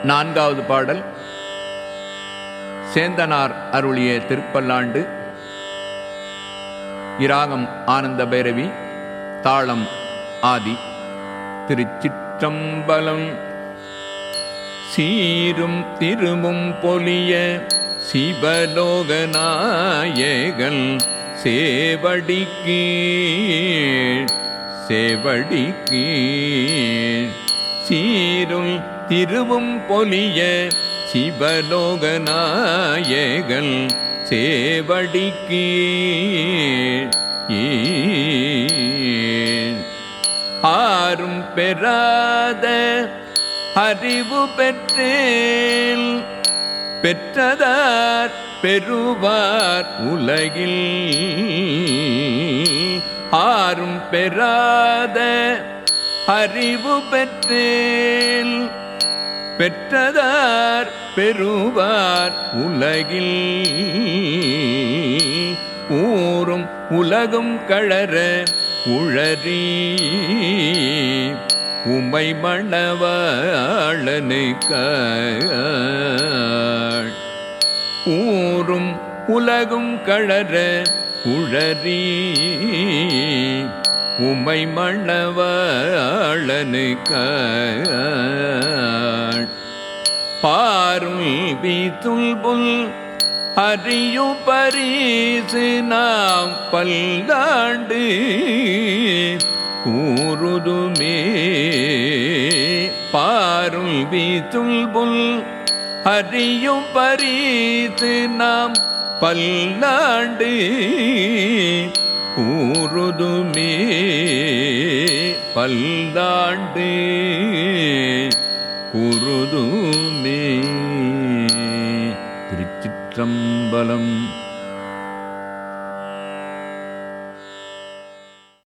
நான்காவது பாடல் சேந்தனார் அருளிய திருப்பல்லாண்டு இராகம் ஆனந்த பைரவி தாளம் ஆதி திருச்சிற்றம்பலம் சீரும் திருமும் பொலிய சிவலோகநாயகன் சேவடிக்கு சேவடிக்கு சீரும் திருவும் பொலிய சிவலோகநாயகன் சேவடிக்கு ஆரும் பெறாத அறிவு பெற்றேன் பெற்றதார் பெறுவார் உலகில் ஆரும் பெறாத அறிவு பெற்றேன் பெற்றதார் பெறுவார் உலகில் ஊரும் உலகும் கழற உழறி உமை மணவாளனுக்க ஊரும் உலகும் கழற உழறி உமை மணவாளனுக்க பாரும் வீத்துள்புல் அறியு பரிசு நாம் பல்லாண்டு கூறுதுமே பாரும் வீத்துள்புல் அறியும் பரிசு நாம் பல்லாண்டு கூறுதுமே பல்லாண்டு குருதுமே திருச்சிற்றம்பலம்